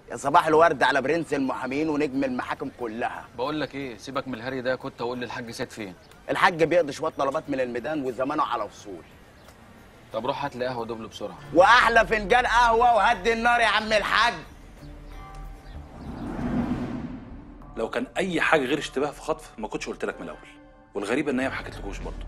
يا صباح الورد على برنس المحامين ونجم المحاكم كلها بقول لك ايه سيبك من الهري ده كنت اقول للحاج سيد فين الحاج بيقضي شويه طلبات من الميدان وزمانه على وصول طب روح هات لي قهوه دبل بسرعه واحلى فنجان قهوه وهدي النار يا عم الحاج لو كان اي حاجه غير اشتباه في خطف ما كنتش قلت لك من الاول والغريب ان هي ما حكيتلكوش برضه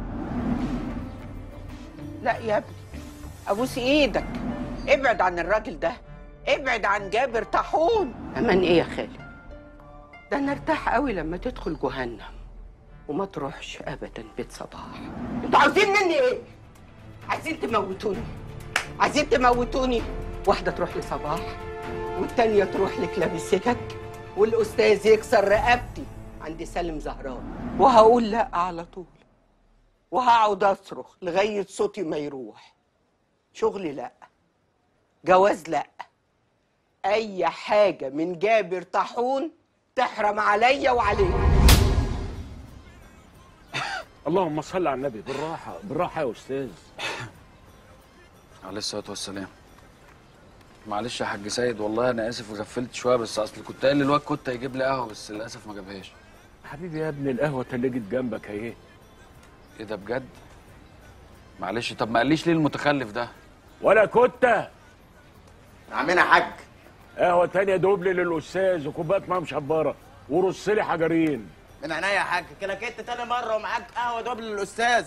لا يا ابني ابوس ايدك ابعد عن الراجل ده ابعد عن جابر طاحون امان ايه يا خالد ده انا ارتاح قوي لما تدخل جهنم وما تروحش ابدا بيت صباح انتوا عاوزين مني ايه عايزين تموتوني عايزين تموتوني واحده تروح لصباح والتانيه تروح لكلابسكك والاستاذ يكسر رقبتي عند سالم زهران وهقول لا على طول وهقعد اصرخ لغايه صوتي ما يروح شغلي لا جواز لا اي حاجه من جابر طاحون تحرم عليا وعليك اللهم صل على النبي بالراحه بالراحه يا استاذ عليه الصلاه والسلام معلش يا حاج سيد والله انا اسف وغفلت شويه بس اصل كنت قايل للواد كنت هيجيب لي قهوه بس للاسف ما جابهاش حبيبي يا ابني القهوه تلجت جنبك اهي ايه ده بجد معلش طب ما قاليش ليه المتخلف ده ولا كنت عمنا حاج قهوه تانية دوبلي للاستاذ وكوبايه ميه مشبره ورص لي حجرين من عينيا يا حاج كلاكيت تاني مره ومعاك قهوه دبل للاستاذ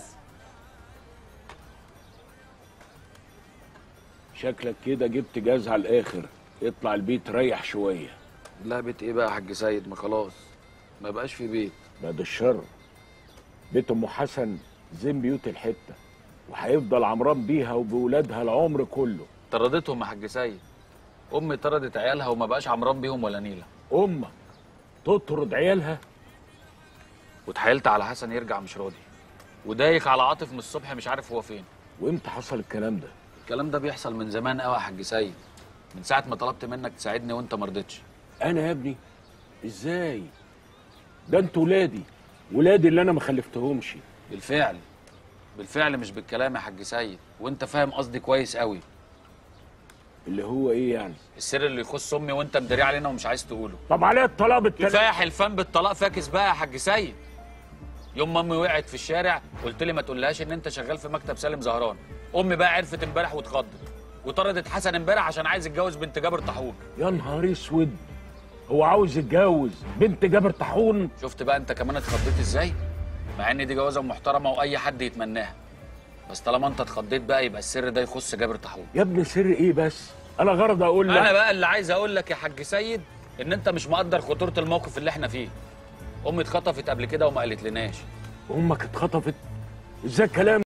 شكلك كده جبت جاز على الاخر اطلع البيت ريح شويه لا بيت ايه بقى يا حاج سيد ما خلاص ما بقاش في بيت بعد الشر بيت ام حسن زين بيوت الحته وهيفضل عمران بيها وبولادها العمر كله طردتهم يا حاج سيد امي طردت عيالها وما بقاش عمران بيهم ولا نيله امك تطرد عيالها واتحايلت على حسن يرجع مش راضي ودايخ على عاطف من الصبح مش عارف هو فين وامتى حصل الكلام ده الكلام ده بيحصل من زمان قوي يا حاج سيد من ساعه ما طلبت منك تساعدني وانت ما رضيتش انا يا ابني ازاي ده انتوا ولادي ولادي اللي انا ما خلفتهمش بالفعل بالفعل مش بالكلام يا حاج سيد وانت فاهم قصدي كويس قوي اللي هو ايه يعني السر اللي يخص امي وانت مداري علينا ومش عايز تقوله طب عليا الطلاق بالتل... كفايه حلفان بالطلاق فاكس بقى يا حاج سيد يوم ما امي وقعت في الشارع قلت لي ما تقولهاش ان انت شغال في مكتب سالم زهران امي بقى عرفت امبارح واتخضت وطردت حسن امبارح عشان عايز يتجوز بنت جابر طاحون يا نهار اسود هو عاوز يتجوز بنت جابر طاحون شفت بقى انت كمان اتخضيت ازاي مع ان دي جوازه محترمه واي حد يتمناها بس طالما انت اتخضيت بقى يبقى السر ده يخص جابر طاحون يا ابني سر ايه بس انا غرض اقول لك انا بقى اللي عايز اقول لك يا حاج سيد ان انت مش مقدر خطوره الموقف اللي احنا فيه امي اتخطفت قبل كده وما قالت لناش امك اتخطفت ازاي الكلام